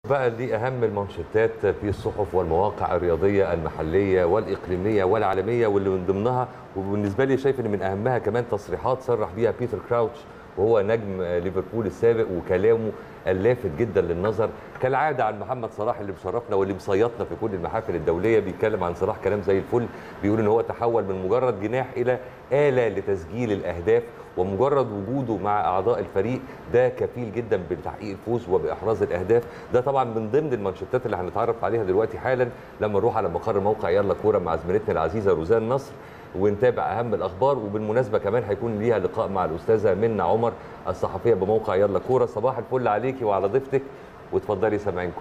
بقى لأهم المانشيتات في الصحف والمواقع الرياضية المحلية والإقليمية والعالمية واللي من ضمنها وبالنسبة لي شايف إن من أهمها كمان تصريحات صرح بيها بيتر كراوتش وهو نجم ليفربول السابق وكلامه اللافت جدا للنظر كالعاده عن محمد صلاح اللي مشرفنا واللي مصيطنا في كل المحافل الدوليه بيتكلم عن صلاح كلام زي الفل بيقول ان هو تحول من مجرد جناح الى اله لتسجيل الاهداف ومجرد وجوده مع اعضاء الفريق ده كفيل جدا بتحقيق الفوز وباحراز الاهداف ده طبعا من ضمن المانشيتات اللي هنتعرف عليها دلوقتي حالا لما نروح على مقر موقع يلا كوره مع زميلتنا العزيزه روزان نصر ونتابع اهم الاخبار وبالمناسبه كمان هيكون ليها لقاء مع الاستاذه منى عمر الصحفيه بموقع يلا كوره صباح الفل عليكي وعلى ضيفتك وتفضلي سامعينكم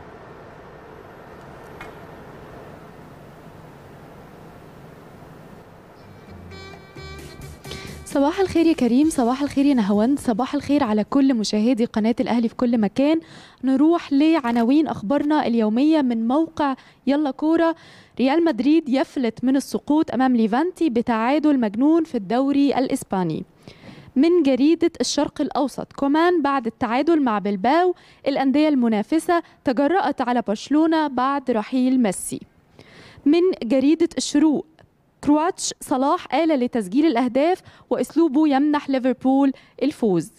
صباح الخير يا كريم صباح الخير يا نهاوند صباح الخير على كل مشاهدي قناة الأهلي في كل مكان نروح لعناوين أخبارنا اليومية من موقع يلا كورة ريال مدريد يفلت من السقوط أمام ليفانتي بتعادل مجنون في الدوري الإسباني من جريدة الشرق الأوسط كمان بعد التعادل مع بلباو الأندية المنافسة تجرأت على برشلونة بعد رحيل ميسي من جريدة الشروق كرواتش صلاح آلة لتسجيل الأهداف وأسلوبه يمنح ليفربول الفوز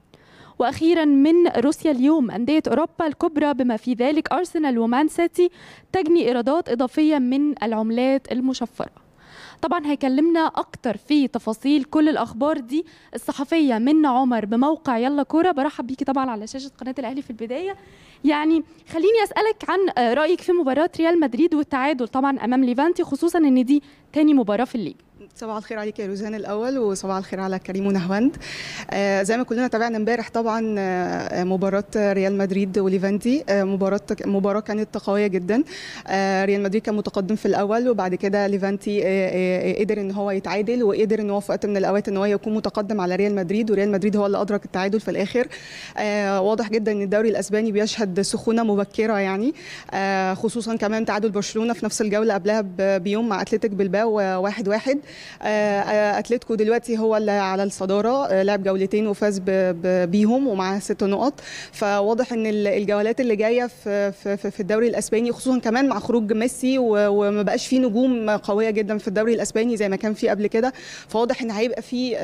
واخيرا من روسيا اليوم انديه اوروبا الكبرى بما في ذلك ارسنال ومان سيتي تجني ايرادات اضافيه من العملات المشفره طبعا هيكلمنا اكتر في تفاصيل كل الاخبار دي الصحفيه منى عمر بموقع يلا كوره برحب بيكي طبعا على شاشه قناه الاهلي في البدايه يعني خليني اسالك عن رايك في مباراه ريال مدريد والتعادل طبعا امام ليفانتي خصوصا ان دي تاني مباراه في الليج صباح الخير عليك يا روزان الاول وصباح الخير على كريم ونهواند آه زي ما كلنا تابعنا امبارح طبعا آه مباراه ريال مدريد وليفانتي آه مباراه مباراه كانت قويه جدا آه ريال مدريد كان متقدم في الاول وبعد كده ليفانتي آه آه قدر ان هو يتعادل وقدر ان هو في وقت من الاوقات ان هو يكون متقدم على ريال مدريد وريال مدريد هو اللي ادرك التعادل في الاخر آه واضح جدا ان الدوري الاسباني بيشهد سخونه مبكره يعني آه خصوصا كمان تعادل برشلونه في نفس الجوله قبلها بيوم مع اتلتيك بلباو واحد واحد اتلتيكو دلوقتي هو اللي على الصداره لعب جولتين وفاز بيهم ومعاه ست نقط فواضح ان الجولات اللي جايه في في الدوري الاسباني خصوصا كمان مع خروج ميسي وما بقاش فيه نجوم قويه جدا في الدوري الاسباني زي ما كان فيه قبل كده فواضح ان هيبقى فيه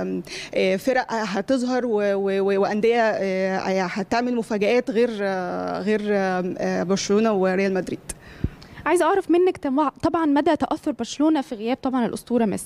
فرق هتظهر وانديه هتعمل مفاجات غير غير برشلونه وريال مدريد عايزه اعرف منك طبعا مدى تاثر برشلونه في غياب طبعا الاسطوره ميسي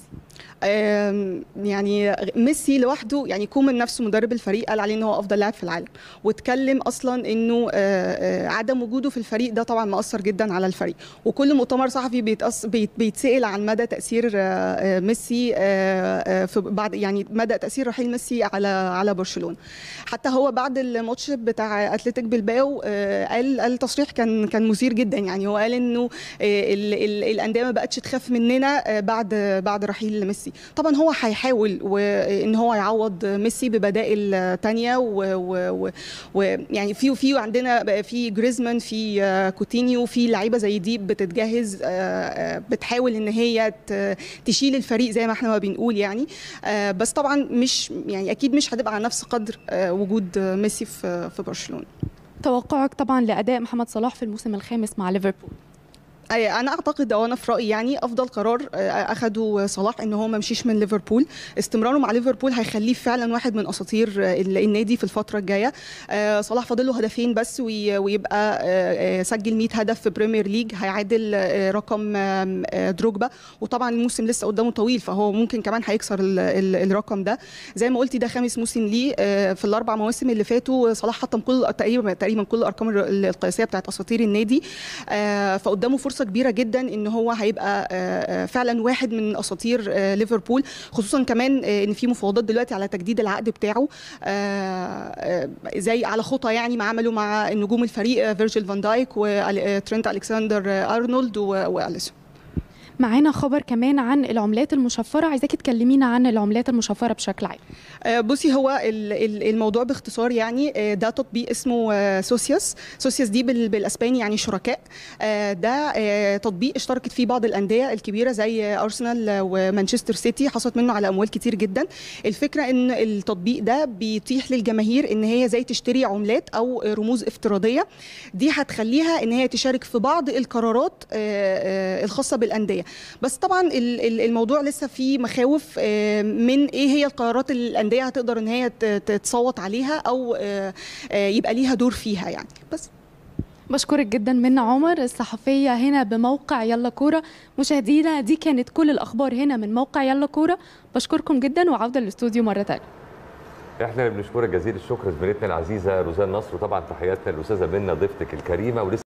يعني ميسي لوحده يعني كومان نفسه مدرب الفريق قال عليه ان هو افضل لاعب في العالم واتكلم اصلا انه عدم وجوده في الفريق ده طبعا مأثر جدا على الفريق وكل مؤتمر صحفي بيتأص... بيتسال عن مدى تاثير ميسي في بعد يعني مدى تاثير رحيل ميسي على على برشلونه حتى هو بعد الماتش بتاع اتلتيك بلباو قال قال تصريح كان كان مثير جدا يعني هو قال انه الانديه ما بقتش تخاف مننا بعد بعد رحيل ميسي طبعا هو هيحاول ان هو يعوض ميسي ببدائل تانية ويعني في في عندنا في جريزمان في كوتينيو في لعيبه زي دي بتتجهز بتحاول ان هي تشيل الفريق زي ما احنا ما بنقول يعني بس طبعا مش يعني اكيد مش هتبقى على نفس قدر وجود ميسي في في برشلونه توقعك طبعا لاداء محمد صلاح في الموسم الخامس مع ليفربول انا اعتقد او انا في رايي يعني افضل قرار اخده صلاح ان هو ما مشيش من ليفربول استمراره مع ليفربول هيخليه فعلا واحد من اساطير النادي في الفتره الجايه صلاح فاضل له هدفين بس ويبقى سجل 100 هدف في بريمير ليج هيعادل رقم دروجبا وطبعا الموسم لسه قدامه طويل فهو ممكن كمان هيكسر الرقم ده زي ما قلتي ده خامس موسم ليه في الاربع مواسم اللي فاتوا صلاح حطم كل تقريبا تقريبا كل الارقام القياسيه بتاعت اساطير النادي فقدامه فرصه فرصه كبيره جدا ان هو هيبقى فعلا واحد من اساطير ليفربول خصوصا كمان ان في مفاوضات دلوقتي على تجديد العقد بتاعه زي على خطى يعني ما عملوا مع نجوم الفريق فيرجيل فان دايك وترينت الكسندر ارنولد واليسون معانا خبر كمان عن العملات المشفره عايزاكي تكلمينا عن العملات المشفره بشكل عام آه، بصي هو ال- ال- الموضوع باختصار يعني آه، ده تطبيق اسمه آه، سوسيوس سوسيوس دي بال- بالاسباني يعني شركاء آه، ده آه، تطبيق اشتركت فيه بعض الانديه الكبيره زي ارسنال ومانشستر سيتي حصلت منه على اموال كتير جدا الفكره ان التطبيق ده بيتيح للجماهير ان هي زي تشتري عملات او رموز افتراضيه دي هتخليها ان هي تشارك في بعض القرارات آه، آه، الخاصه بالانديه بس طبعا ال- ال- الموضوع لسه فيه مخاوف آه، من ايه هي القرارات اللي الانديه هتقدر ان هي ت- تتصوت عليها او آه، آه، يبقى ليها دور فيها يعني بس بشكرك جدا منى عمر الصحفيه هنا بموقع يلا كوره مشاهدينا دي كانت كل الاخبار هنا من موقع يلا كوره بشكركم جدا وعوده للاستوديو مره ثانيه احنا اللي بنشكرك جزيل الشكر زميلتنا العزيزه روزان نصر وطبعا تحياتنا للاستاذه منى ضيفتك الكريمه ولسه